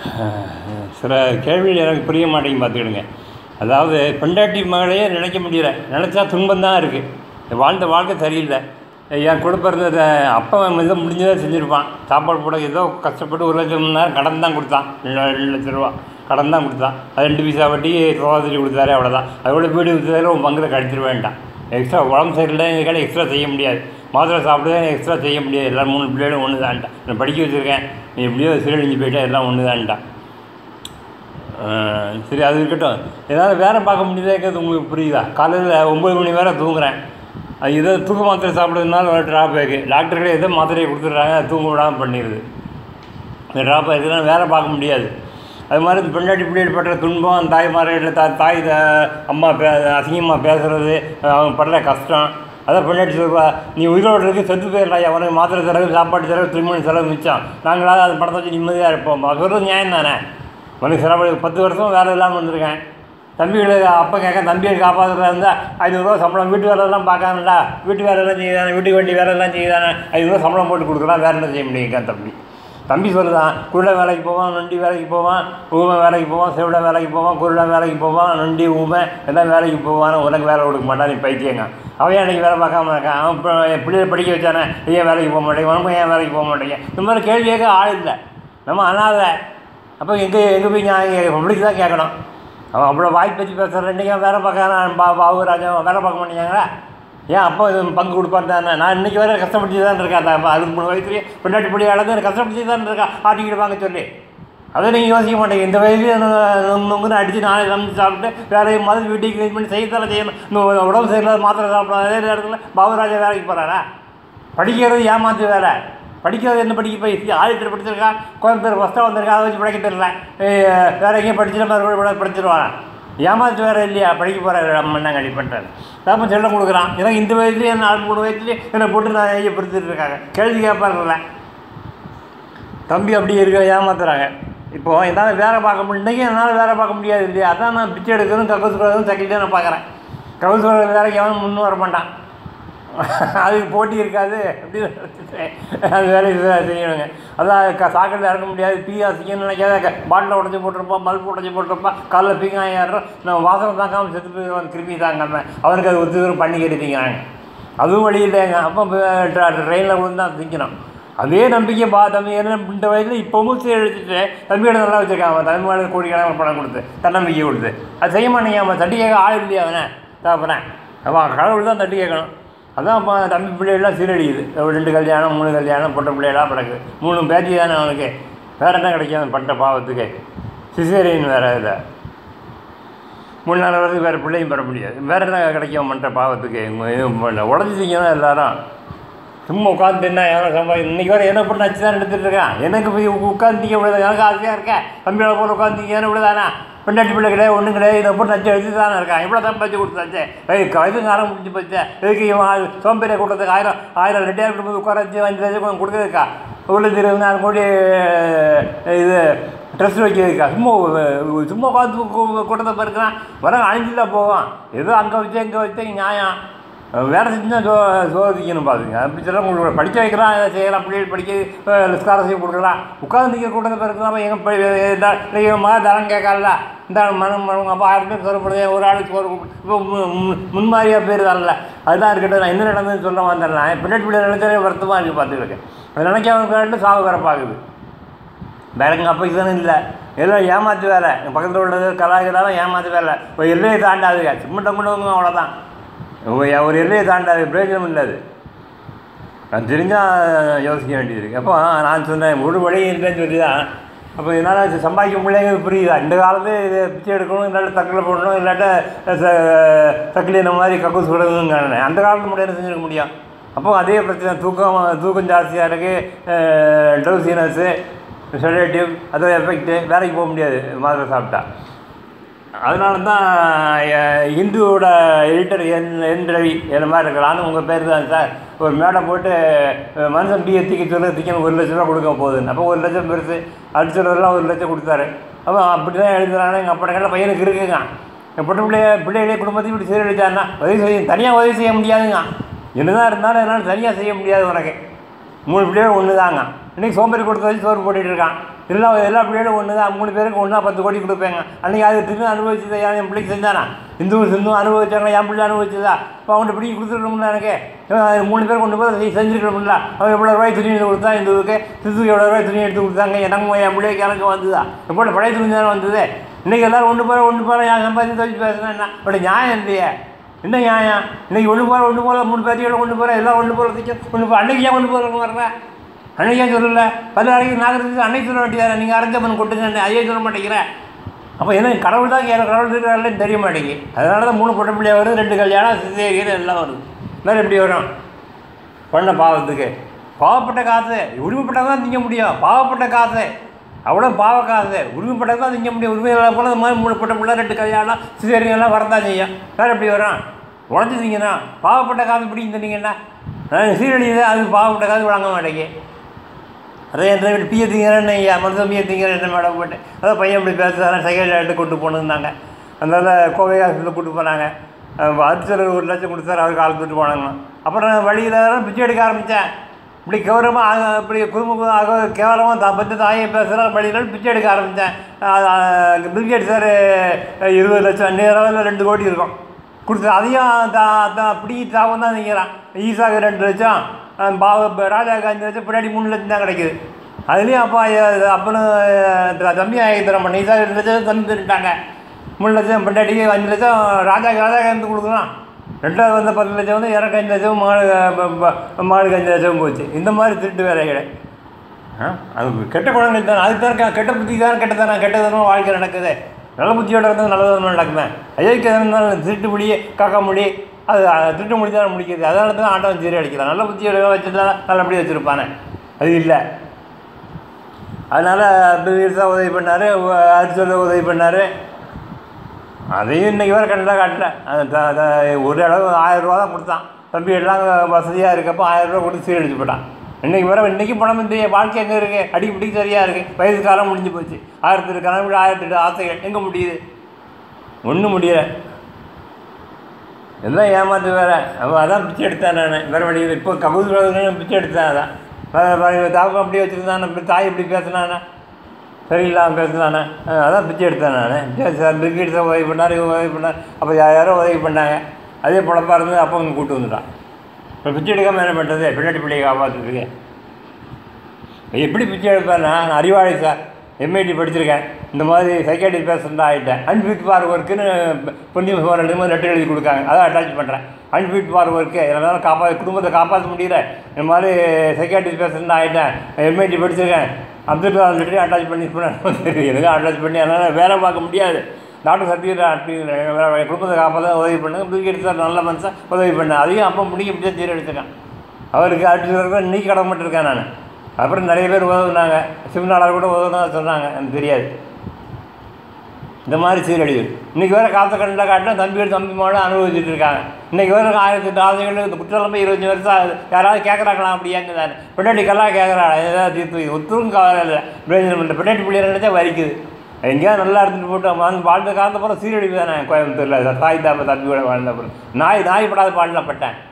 சில கேள்விகள் எனக்கு புரிய மாட்டேங்குது பார்த்துக்கிடுங்க அதாவது பெண்டாட்டி மகளையே நினைக்க முடியல நினச்சா துன்பம் தான் இருக்குது வாழ்ந்த வாழ்க்கை சரியில்லை என் கூட பிறந்த அப்பா ஏதோ முடிஞ்சதை செஞ்சுருப்பான் சாப்பாடு போட ஏதோ கஷ்டப்பட்டு ஒரு லட்சம் மணி நேரம் கடன் தான் கொடுத்தான் ரெண்டு ரெண்டு லட்ச ரூபா கடன் தான் கொடுத்தான் அது ரெண்டு பைசா வட்டி சோதரி கொடுத்தாரு அவ்வளோதான் அதோட வீடு விற்றதில் உன் பங்கில் கழிச்சிட வேண்டாம் எக்ஸ்ட்ரா உடம்பு சரியில்லை எதுக்காக எக்ஸ்ட்ரா செய்ய முடியாது மாத்திரை சாப்பிட்டு எக்ஸ்ட்ரா செய்ய முடியாது எல்லாம் மூணு பிள்ளைகளும் ஒன்று தான்ட்டான் நான் படிக்க வச்சுருக்கேன் நீ எப்படியோ சீரழிஞ்சு போயிட்டா எல்லாம் ஒன்று தான்ட்டான் ஆஹ் சரி அது இருக்கட்டும் ஏதாவது வேலை பார்க்க முடியுதாங்கிறது உங்களுக்கு புரியுதா காலையில் ஒம்பது மணி வேறு தூங்குறேன் அது ஏதோ தூக்க மாத்திரை சாப்பிட்றதுனால ஒரு ட்ராபேக்கு டாக்டர்களே ஏதோ மாத்திரையை கொடுத்துட்றாங்க அது தூங்க விடாமல் பண்ணிடுது இந்த ட்ராப் இதெல்லாம் வேலை பார்க்க முடியாது அது மாதிரி இந்த பெண்டாட்டி பிள்ளைகள் படுற துன்பம் தாய்மார்கள் தா தாய் த- அம்மா பே அசிங்கமாக பேசுகிறது அவங்க படுற கஷ்டம் அதான் பெண்டாட்டி சொல்வா நீ உயிரோடு இருக்கு செத்து போயிடலாம் அவனுக்கு மாத்திரை செலவு சாப்பாடு செலவு திருமண செலவு மிச்சம் நாங்களாவது அந்த படத்தை வச்சு நிம்மதியாக இருப்போம் அது சொல்கிறது நியாயம் தானே உனக்கு செலவு பத்து வருஷம் வேலை இல்லாமல் வந்திருக்கேன் தம்பிகளுக்கு அப்பா கேட்க தம்பியை காப்பாற்றுறதா இருந்தால் ஐநூறுரூவா சம்பளம் வீட்டு வேலையெல்லாம் பார்க்காமடா வீட்டு வேலையெல்லாம் செய்யுதானே வீட்டுக்கு வேண்டிய வேலையெல்லாம் செய்யுதானே ஐநூறுரூவா சம்பளம் போட்டு கொடுக்கலாம் வேறு என்ன செய்ய முடியுங்க தம்பி தம்பி சொல்லுதான் குருட வேலைக்கு போவான் நொண்டி வேலைக்கு போவான் ஊமை வேலைக்கு போவான் செவிட வேலைக்கு போவான் குருட வேலைக்கு போவான் நொண்டி ஊமை எல்லாம் வேலைக்கு போவான் உனக்கு வேலை கொடுக்க மாட்டான் நீ பைத்தியங்க அவன் அன்றைக்கி வேலை பார்க்காம இருக்கான் அவன் இப்போ என் பிள்ளைய படிக்க வச்சானே ஏன் வேலைக்கு போக மாட்டேங்க உனக்கும் ஏன் வேலைக்கு போக மாட்டேங்க இந்த மாதிரி கேள்வி கேட்க ஆள் இல்லை நம்ம அனாதை அப்போ எங்கே எங்கே போய் நியாயம் பப்ளிக் தான் கேட்கணும் அவன் அவ்வளோ வாய் பேச்சு பேசுகிற இன்றைக்கி வேலை பார்க்க பா பாபுராஜா வேலை பார்க்க மாட்டேங்கிறாங்களா ஏன் அப்போ இது பங்கு கொடுப்பான் தானே நான் இன்றைக்கி வரை கஷ்டப்பட்டு தான் இருக்கேன் அந்த அதுக்கு மூணு வயசுலேயே பின்னாடி பிள்ளை அளந்து கஷ்டப்பட்டு தான் இருக்கேன் ஆட்டிக்கிட்டு வாங்க சொல்லி அதை நீங்கள் யோசிக்க மாட்டேங்க இந்த வயசுலேயே நொங்குன்னு அடித்து நாளை சமைச்சு சாப்பிட்டு வேலையை மாதிரி வீட்டுக்கு க்ளீன் பண்ணி செய்யத்தால செய்யணும் இந்த உடம்பு சரியில்லாத மாத்திரை சாப்பிடாத அதே நேரத்தில் பாபுராஜா வேலைக்கு போகிறாரா படிக்கிறது ஏமாத்து வேலை படிக்கிறது என்ன படிக்க போய் ஆதித்தர் படிச்சிருக்கான் கோயம்புத்தூர் ஃபஸ்ட்டாக வந்திருக்கா அதை வச்சு படிக்க தெரியல ஏய், வேற எங்கேயும் படிச்சுட்டு மறுபடியும் படிச்சிருவான் ஏமாத்து வேற இல்லையா படிக்க போகிற மண்ணாங்கடி பண்ணுறாரு தாப்ப செல்லம் கொடுக்குறான் எனக்கு இந்த வயசுலேயே நாலு மூணு வயசுலேயே என்னை போட்டு நான் ஐயப்படுத்திட்டு இருக்காங்க கேள்வி கேட்பாருல தம்பி அப்படி இருக்க ஏமாத்துறாங்க இப்போ என்னால் வேலை பார்க்க முடியும் இன்றைக்கி என்னால் வேலை பார்க்க முடியாது இல்லையா அதான் நான் பிச்சை எடுக்கிறதும் கக்கூஸ் போகிறதும் சக்கிட்டு நான் பார்க்குறேன் கக்கூஸ் போகிற வேலைக்கு எவனும் முன்னும் வர மாட்டான் அதுக்கு போட்டி இருக்காது அப்படின்னு நினைச்சிட்டேன். அந்த வேலையை செ- செய்யணுங்க அதான் க சாக்கடையில் இறங்க முடியாது பீ ஆசிக்கணும்னு நினைக்காத பாட்டில் உடச்சி போட்டிருப்பான் பல்ப் உடச்சி போட்டிருப்பான் காலைல பீங்காயம் ஏறுறோம் நம்ம வாசனை தாங்காமல் செத்து போய் கிருமி தாங்காமல் அவனுக்கு அது ஒத்துக்கிறோம் பண்ணி கேட்டுங்கிறாங்க அதுவும் வழி இல்லைங்க அப்போ ட்ரெயினில் விழுந்து தான் திங்கணும் அதே நம்பிக்கை பா தம்பி என்ன இந்த வயதில் இப்போவும் சீரழிச்சிட்டு தம்பியோட நல்லா வச்சுருக்கான் அவன் தமிழ் மாநில கோடிக்கணக்கில் பணம் கொடுத்து தன்னம்பிக்கை கொடுத்து அது செய்ய மாட்டேங்க அவன் தட்டி கேட்க ஆள் இல்லையா அவனை தாப்பனேன் அவன் கடவுள் தான் தட்டி கேட்கணும் அதான் அப்போ தம்பி பிள்ளைகள்லாம் சீரழியுது ஒரு ரெண்டு கல்யாணம் மூணு கல்யாணம் பொட்ட பிள்ளைகளாக பிறகு மூணு பேத்தி தானே அவனுக்கு வேறு என்ன கிடைக்கும் அவன் பட்ட பாவத்துக்கு சிசேரியன் வேறு இதில் மூணு நாள் வரைக்கும் வேறு பிள்ளையும் பெற முடியாது வேறு என்ன கிடைக்கும் பண்ணுற பாவத்துக்கு உடஞ்சி திங்கணும் எல்லாரும் சும்மா உட்காந்து என்ன யாரும் சம்பாதி இன்னைக்கு வரை என்ன பண்ண அச்சு தான் எடுத்துட்டு இருக்கான் எனக்கு போய் உட்காந்து திங்க விடுது எனக்கு ஆசையாக இருக்கேன் தம்பியோட போல உட்காந்து திங்க விடுதானா பெண்டாட்டி பிள்ளை கிடையாது ஒன்றும் கிடையாது இதை போட்டு நச்சு வச்சு தானே இருக்கான் எவ்வளோ சம்பாதிச்சு கொடுத்தாச்சு ஏய் இது நேரம் முடிஞ்சு போச்சு எதுக்கு இவன் ஆ- சோம்பேறியை கொடுத்ததுக்கு ஆயிரம் ஆயிரம் ரெட்டியார் கொடுத்து உட்கார வச்சு அஞ்சு லட்சம் கொஞ்சம் கொடுக்குறதுக்கா ஒரு லட்சம் இருபதாயிரம் கோடி இது ட்ரெஸ் வைக்கிறதுக்கா சும்மா ஒரு- சும்மா உட்காந்து கூட்டத்தை பிறக்கிறான் வர அழிஞ்சுல போவான் ஏதோ அங்கே வச்சு இங்கே வச்சு நியாயம் வேலை செஞ்சு தான் சோ சோதிக்கணும் பாருங்க அப்படி சொல்ல உங்களுக்கு படிக்க வைக்கலாம் இதை செய்யலாம் பிள்ளைகள் படிக்க ஸ்காலர்ஷிப் கொடுக்கலாம் உட்காந்து நிற்க கூட்டத்தை பிறக்கலாம் எங்கள் மக தரம் கேட்கல இந்த மனம் மனம் அப்போ ஆயிரம் பேர் சொல்லப்படுது ஒரு ஆளுக்கு ஒரு இப்போ மு- மு- முன்மாதிரியாக பேர் வரல அதுதான் இருக்கட்டும் நான் என்ன நடந்ததுன்னு சொல்ல வந்துடலாம் பின்னாடி பிள்ளை நினைச்சாலே வருத்தமாக இருக்குது பார்த்துருக்கேன் அது நினைக்காம கேட்டு சாவு வரப்பாகுது வேற எங்கள் அப்பா இதுதானே இல்லை எல்லாம் ஏமாத்து வேலை எங்கள் பக்கத்தில் உள்ளது கலாய்கிறாலும் ஏமாத்து வேலை ஒரு எல்லையை தாண்டாதுங்க சிம்ம டம்முடவங்க அவ்வளோதான் ஒரு- ஒரு எல்லையை தாண்டாது பிரயோஜனம் இல்லை அது அது தெரிஞ்சால் யோசிக்க வேண்டியது இருக்குது அப்போ நான் சொன்னேன் ஒரு வழி இல்லைன்னு சொல்லி தான் அப்போ என்னால் சம்பாதிக்க முடியலைங்கிறது புரியுதா இந்த காலத்து இது பிச்சை எடுக்கணும் இல்லாட்ட தக்கில் போடணும் இல்லாட்ட ச- தக்கிலி இந்த மாதிரி கக்கூஸ் விடணுங்க அந்த காலத்து முடியாது செஞ்சுருக்க முடியும் அப்போ அதே பிரச்சனை தூக்கம் தூக்கம் ஜாஸ்தியாக இருக்குது ட்ரௌசினஸ்ஸு செடேட்டிவ் அதோ எஃபெக்ட்டு வேலைக்கு போக முடியாது மாத்திரை சாப்பிட்டா அதனால தான் அஹ், இந்துவோட எடிட்டர் என் என் ரவி என்ன மாதிரி இருக்கலாம்னு உங்கள் பேர் தான் சார் ஒரு மேடை போட்டு அஹ், மனுஷன் டீ திக்க சொல்ல திக்கணும் ஒரு லட்ச ரூபா கொடுக்க போகுதுன்னு அப்போ ஒரு லட்சம் பெருசு அடிச்சவரெல்லாம் ஒரு லட்சம் கொடுத்தாரு அப்போ அப்படி தான் எழுதுறாங்க எங்கள் அப்பா பையனுக்கு இருக்குங்க என் பொட்டு பிள்ளைய பிள்ளைகளே குடும்பத்தையும் இப்படி சீரழிச்சாருன்னா உதவி செய்ய தனியாக உதவி செய்ய முடியாதுங்க என்னதான் இருந்தாலும் என்னால் தனியாக செய்ய முடியாது உனக்கு மூணு பிள்ளைகள் ஒன்று தாங்க இன்றைக்கி சோம்பேறி கொடுத்து வச்சு சோறு போட்டுட்டு இருக்கான் எல்லா எல்லா பிள்ளைகளும் ஒன்று தான் மூணு பேருக்கு ஒன்றா பத்து கோடி கொடுப்பேங்க அன்றைக்கி அது தின்னு அனுபவிச்சதை யார் என் பிள்ளைக்கு செஞ்சானா இந்துவும் சிந்தும் அனுபவிச்சாங்க என் பிள்ளை அனுபவிச்சதா இப்போ அவன்கிட்ட பிடிக்கி கொடுத்துருக்கணும்ல எனக்கு இவன் மூணு பேர் கொண்டு போய் செய்~ செஞ்சிருக்கணும்ல அவன் எவ்வளோ ரூபாய் துணி எடுத்து கொடுத்தா இந்துவுக்கு சிந்துக்கு எவ்வளோ ரூபாய் துணி எடுத்து கொடுத்தாங்க எனக்கு என் பிள்ளைக்கு எனக்கு வந்ததா இப்போ பழைய துணி தானே வந்தது இன்றைக்கி எல்லாரும் ஒன்று போகிற ஒன்று போகிற என் சம்பாதிச்சு தவிச்சு பேசுனா என்ன இப்படி நியாயம் இல்லையே என்ன நியாயம் இன்னைக்கு ஒன்று போகிற ஒன்று போகிற மூணு பேர்த்தியோட கொண்டு போகிற எல்லாம் ஒன்று போகிறதுக்கு ஒன்று போ அன்னைக்கு ஏன் ஒன்று போகிறவங்க வரல அன்னைக்கு ஏன் சொல்லல பல நாளைக்கு நாகரிகத்துக்கு அன்னைக்கு சொல்ல வேண்டியதானே நீங்கள் அரைஞ்ச பண்ண கொட்டுங்க அதையே சொல்ல மாட்டேங்கிறேன் அப்போ என்ன கடவுள் தான் கேட்க கடவுள் இருக்கிறாருன்னு தெரிய மாட்டேங்கி அதனால தான் மூணு பொட்டை பிள்ளையா வருது ரெண்டு கல்யாணம் சிசேரியன் எல்லாம் வருது வேறு எப்படி வரும் பண்ண பாவத்துக்கு பாவப்பட்ட காசு உரிமைப்பட்டது தான் திங்க முடியும் பாவப்பட்ட காசு அவ்வளோ பாவ காசு உரிமைப்பட்டது தான் திங்க முடியும் உரிமை இல்லாத போல இந்த மாதிரி மூணு பொட்டை பிள்ளை ரெண்டு கல்யாணம் சிசேரியன் எல்லாம் வரதான் செய்யும் வேறு எப்படி வரும் உடஞ்சி திங்கண்ணா பாவப்பட்ட காசு பிடிக்கும் தின்னீங்கன்னா சீரழியுது அது பாவப்பட்ட காசு வழங்க மாட்டேங்க அதே என்ற வீட்டு பிய திங்கிறேன்னு ஐயா மருத்துவம் பிய திங்கிறேன் என்ன மேடம் போட்டு அதான் பையன் இப்படி பேசுகிறாரன் சைக்கிள் எடுத்து கூட்டு போகணுன்னாங்க அதனால் கோவை ஹாஸ்பிட்டலில் கூட்டு போனாங்க அரிசல் ஒரு லட்சம் கொடுத்தாரு அவர் கால் தூட்டு போனாங்க அப்புறம் வழியில் பிச்சை எடுக்க ஆரம்பித்தேன் இப்படி கௌரவமாக இப்படி குடும்ப ஆக கேவலமாக தான் பற்றி தாயை பேசுகிற வழியில் பிச்சை எடுக்க ஆரம்பித்தேன் பில்கேட் சார் இருபது லட்சம் நேரம் ரெண்டு கோடி இருக்கும் கொடுத்து அதையும் தா தான் அப்படி தாவம் தான் நிற்கிறான் ஈசாக்கு ரெண்டு லட்சம் அஹ் பாவ ராஜாவுக்கு அஞ்சு லட்சம் பின்னாடி மூணு லட்சம் தான் கிடைக்குது அதுலேயும் அப்பா அஹ் அப்பனும் அஹ் தம்பி ஆகி தர மாட்டேன் ஈசாக்கு ரெண்டு லட்சம் தம்பி தந்துட்டாங்க மூணு லட்சம் பின்னாடி அஞ்சு லட்சம் ராஜாக்கு ராஜாக்கு இருந்து கொடுக்கலாம் ரெண்டாவது வந்த பத்து லட்சம் வந்து எனக்கு அஞ்சு லட்சம் மாடு ப- ப- மாடுக்கு அஞ்சு லட்சம் போச்சு இந்த மாதிரி திருட்டு வேலைகளை ஆ அது கெட்ட குழந்தைகள் தான் அதுக்கு தான் கெ- கெட்ட புத்தி தான் கெட்டதானே கெட்டதனமாக வாழ்க்கை நடக்குது நல்ல புத்தியோட இருந்தால் நல்லதனமாக நடக்குமே அயோக்கிய இருந்தாலும் திருட்டு முடி காக்கா முடி அது அஹ், திருட்டு முடி தான் முடிக்குது அதனால தான் ஆண்டவன் சீரை அடிக்கலாம் நல்ல புத்தியோட வச்சுருந்தா நல்லபடியாக வச்சுருப்பானே அது இல்லை அதனால் பில்கேட்ஸாக உதவி பண்ணார் அரிசோல உதவி பண்ணார் அதையும் இன்றைக்கி வேறு கண்டிப்பாக காட்டல அது த- த- ஒரு அளவு ஆயிரம் ரூபா தான் கொடுத்தான் தம்பி எல்லாம் வசதியாக இருக்கப்போ ஆயிரம் ரூபா கொடுத்து சீரழிச்சு போட்டான் இன்றைக்கி வேறு இன்றைக்கி பணம் இந்த வாழ்க்கை எங்கே இருக்குது அடிப்படி சரியாக இருக்குது வயசு காலம் முடிஞ்சு போச்சு ஆயிரத்தி எட்டு கனவு ஆயிரத்தி எட்டு ஆசைகள் எங்கே முடியுது ஒன்றும் முடியல எல்லாம் ஏமாத்து வேற அவன் அதான் பிச்சை எடுத்தேன் நான் வேறு வழியில் இப்போ கபூர் பிச்சை எடுத்தேன் அதான் தாக்கம் அப்படியே வச்சுருந்தான் நம்ம தாய் இப்படி பேசினானே சரியில்லாமல் பேசினானே அஹ் அதான் பிச்சை எடுத்தேன் நான் சரி சார் பிரிகேட் சார் உதவி பண்ணார் இவங்க உதவி பண்ணார் அப்போ யாரோ உதவி பண்ணாங்க அதே பொழப்பாக இருந்தது அப்போ அவங்க கூட்டு வந்துட்டான் இப்போ பிச்சை எடுக்காமல் என்ன பண்ணுறது பின்னாடி பிள்ளையை காப்பாற்றுறதுக்கு எப்படி பிச்சை எடுப்பேன் நான் அறிவாளி சார் எம்ஐடி படிச்சிருக்கேன் இந்த மாதிரி சைக்காட்ரி பேஷண்ட்டாக ஆகிட்டேன் அன்ஃபிட் ஃபார் ஒர்க்குன்னு பொன்னியம் சோழன் ரெண்டு மூணு லெட்டர் எழுதி கொடுக்காங்க அதை அட்டாச் பண்ணுறேன் அன்ஃபிட் ஃபார் ஒர்க்கு என்னால் காப்பா குடும்பத்தை காப்பாற்ற முடியல இந்த மாதிரி சைக்காட்ரி பேஷண்ட்டாக ஆகிட்டேன் எம்ஐடி படிச்சிருக்கேன் அப்துல் கலாம் லெட்டரையும் அட்டாச் பண்ணி பண்ணேன் எனக்கு அட்டாச் பண்ணி அதனால் வேலை பார்க்க முடியாது டாக்டர் சர்டிஃபிகேட் குடும்பத்தை காப்பாற்ற உதவி பண்ணுங்க பில்கேட் சார் நல்ல மனுஷன் உதவி பண்ணேன் அதையும் அப்போ முடிக்க முடியாது தீர எடுத்துக்கேன் அவருக்கு அடிச்சு இன்னைக்கு கடமைப்பட்டிருக்கேன் நான் அப்புறம் நிறைய பேர் உதவுனாங்க சிவநாடார் கூட உதவுனா சொன்னாங்க எனக்கு தெரியாது இந்த மாதிரி சீரழிவு இன்றைக்கி வேறு காத்த கண்ணில் காட்டினா தம்பியோட தம்பி மாடு அனுபவிச்சுட்டு இருக்காங்க இன்றைக்கி வேறு ஆயிரத்தி எட்டு ஆசைகள் இந்த குற்றம் இருபத்தஞ்சி வருஷம் ஆகுது யாராவது கேட்குறாங்களா அப்படி ஏங்குதானே பின்னாடிக்கெல்லாம் கேட்குறாங்க ஏதாவது தீர்த்து வை. ஒருத்தரும் கவலை இல்லை பிரயோஜனம் இல்லை பின்னாடி பிள்ளைய நினைச்சா வலிக்குது எங்கேயாவது நல்லா இருந்துட்டு போட்டு வாழ்ந்து வாழ்ந்த காலத்து அப்புறம் சீரழிவு தானே கோயம்புத்தூரில் தாய் தாப்ப தம்பியோட வாழ்ந்த அப்புறம் நாய் நாய் படாத பாடலாம் பட்டேன்